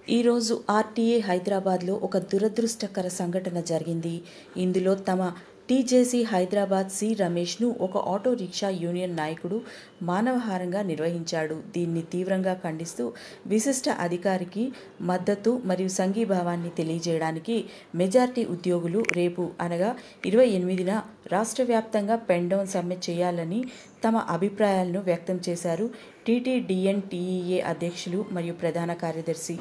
ఈరోజు ఆర్టీఏ హైదరాబాద్లో ఒక దురదృష్టకర సంఘటన జరిగింది ఇందులో తమ టీజేసీ హైదరాబాద్ సి రమేష్ను ఒక ఆటో రిక్షా యూనియన్ నాయకుడు మానవహారంగా నిర్వహించాడు దీన్ని తీవ్రంగా ఖండిస్తూ విశిష్ట అధికారికి మద్దతు మరియు సంఘీభావాన్ని తెలియజేయడానికి మెజార్టీ ఉద్యోగులు రేపు అనగా ఇరవై ఎనిమిదిన రాష్ట్ర వ్యాప్తంగా పెండౌన్ సమ్మె చేయాలని తమ అభిప్రాయాలను వ్యక్తం చేశారు టీటీడీఎన్ టీఈఏ అధ్యక్షులు మరియు ప్రధాన కార్యదర్శి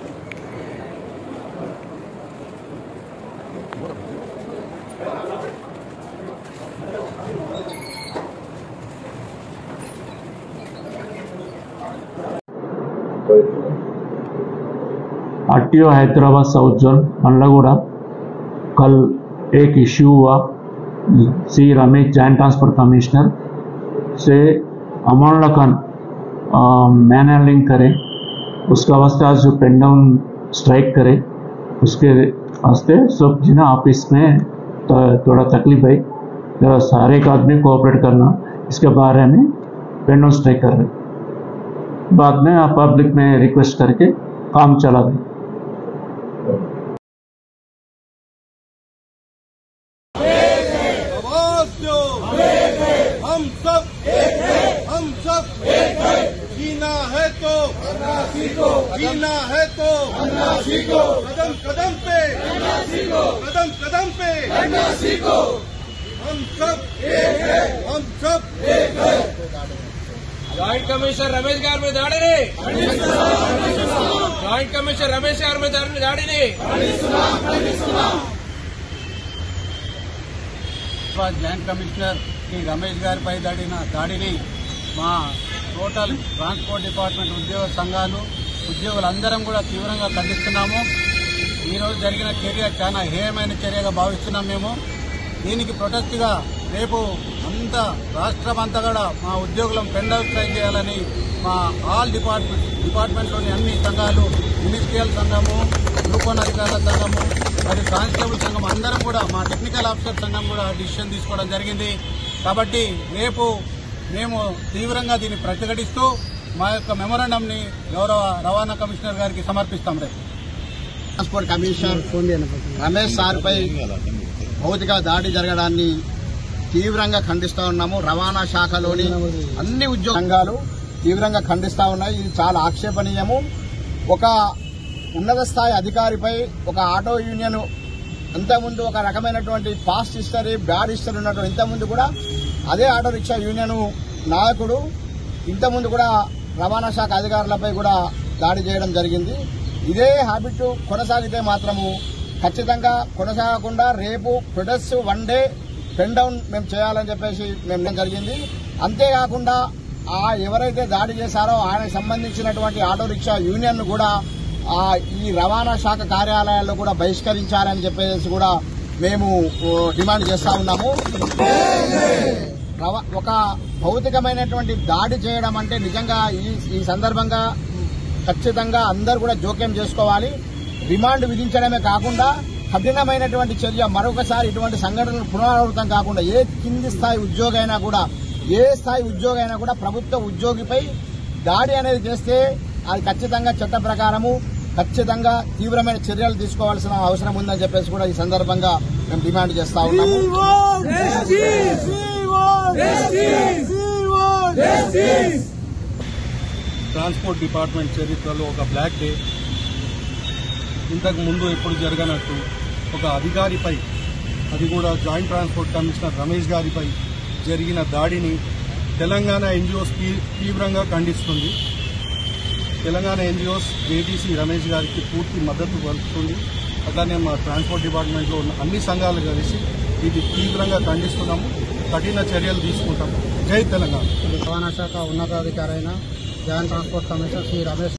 RTO Hyderabad south zone Mallaguda कल एक इश्यू हुआ C Ramesh joint transport commissioner से अमोलकन मैन हैंडलिंग करें उसका वास्ते आज जो पेन डाउन स्ट्राइक करे उसके वास्ते सब जिना ऑफिस में तो- थोड़ा तकलीफ है जरा सारे एक आदमी कोऑपरेट करना इसके बारे में पेन डाउन स्ट्राइक कर रहे बाद में आप पब्लिक में रिक्वेस्ट करके काम चला दें आवाज दो हम सब हम सब जीना है तो जीना है तो कदम कदम पे कदम कदम पे हम सब हम सब జాయింట్ కమిషనర్ రమేష్ గారి మీద దాడిని జాయింట్ కమిషనర్ రమేష్ గారి మీద దాడిని దాడిని హైదరాబాద్ జాయింట్ కమిషనర్ శ్రీ రమేష్ గారిపై దాడిన దాడిని మా టోటల్ ట్రాన్స్పోర్ట్ డిపార్ట్మెంట్ ఉద్యోగ సంఘాలు ఉద్యోగులందరం కూడా తీవ్రంగా ఖండిస్తున్నాము ఈరోజు జరిగిన చర్య చాలా హేయమైన చర్యగా భావిస్తున్నాం మేము దీనికి ప్రొటెస్ట్గా రేపు అంతా రాష్ట్రం అంతా కూడా మా ఉద్యోగులం పెండ్ అవుట్ స్ట్రైక్ చేయాలని మా ఆల్ డిపార్ట్మెంట్ డిపార్ట్మెంట్లోని అన్ని సంఘాలు మినిస్ట్రియల్ సంఘము గ్రూప్ అధికారుల సంఘము మరియు కానిస్టేబుల్ సంఘం అందరం కూడా మా టెక్నికల్ ఆఫీసర్ సంఘం కూడా డిసిషన్ తీసుకోవడం జరిగింది కాబట్టి రేపు మేము తీవ్రంగా దీన్ని ప్రతిఘటిస్తూ మా యొక్క మెమోరాండంని గౌరవ రవాణా కమిషనర్ గారికి సమర్పిస్తాం రేపు ట్రాన్స్పోర్ట్ కమిషనర్ రమేష్ సార్పై భౌతిక దాడి జరగడాన్ని తీవ్రంగా ఖండిస్తా ఉన్నాము రవాణా శాఖలోని అన్ని ఉద్యోగ సంఘాలు తీవ్రంగా ఖండిస్తా ఉన్నాయి ఇది చాలా ఆక్షేపణీయము ఒక ఉన్నత స్థాయి అధికారిపై ఒక ఆటో యూనియన్ ఇంతకుముందు ఒక రకమైనటువంటి పాస్ట్ హిస్టరీ బ్యాడ్ హిస్టరీ ఉన్నటువంటి ఇంతకుముందు కూడా అదే ఆటో రిక్షా యూనియన్ నాయకుడు ఇంతకుముందు కూడా రవాణా శాఖ అధికారులపై కూడా దాడి చేయడం జరిగింది ఇదే హ్యాబిట్ కొనసాగితే మాత్రము ఖచ్చితంగా కొనసాగకుండా రేపు protest one day pen down మేము చేయాలని చెప్పేసి మేము నిర్ణయం జరిగింది అంతేకాకుండా ఆ ఎవరైతే దాడి చేశారో ఆయనకు సంబంధించినటువంటి ఆటో రిక్షా యూనియన్ కూడా ఆ ఈ రవాణా శాఖ కార్యాలయాల్లో కూడా బహిష్కరించాలని చెప్పేసి కూడా మేము ఓ, డిమాండ్ చేస్తా ఉన్నాము రవ- ఒక భౌతికమైనటువంటి దాడి చేయడం అంటే నిజంగా ఈ ఈ సందర్భంగా ఖచ్చితంగా అందరూ కూడా జోక్యం చేసుకోవాలి రిమాండ్ విధించడమే కాకుండా కఠినమైనటువంటి చర్య మరొకసారి ఇటువంటి సంఘటనలు పునరావృతం కాకుండా ఏ కింది స్థాయి ఉద్యోగి అయినా కూడా ఏ స్థాయి ఉద్యోగి అయినా కూడా ప్రభుత్వ ఉద్యోగిపై దాడి అనేది చేస్తే అది ఖచ్చితంగా చట్ట ప్రకారము ఖచ్చితంగా తీవ్రమైన చర్యలు తీసుకోవాల్సిన అవసరం ఉందని చెప్పేసి కూడా ఈ సందర్భంగా మేము డిమాండ్ చేస్తా ఉన్నాము ట్రాన్స్పోర్ట్ డిపార్ట్మెంట్ చరిత్రలో ఒక బ్లాక్ డే ఇంతకు ముందు ఎప్పుడు జరగనట్టు ఒక అధికారిపై అది కూడా జాయింట్ ట్రాన్స్పోర్ట్ కమిషనర్ రమేష్ గారిపై జరిగిన దాడిని తెలంగాణ ఎన్జిఓస్ తీవ్రంగా ఖండిస్తుంది తెలంగాణ ఎన్జిఓస్ జేటీసీ రమేష్ గారికి పూర్తి మద్దతు పలుకుతుంది అట్లానే మా ట్రాన్స్పోర్ట్ డిపార్ట్మెంట్లో ఉన్న అన్ని సంఘాలు కలిసి ఇది తీవ్రంగా ఖండిస్తున్నాము కఠిన చర్యలు తీసుకుంటాము జై తెలంగాణ రవాణా శాఖ ఉన్నతాధికారి అయిన joint transport commissioner Shri Ramesh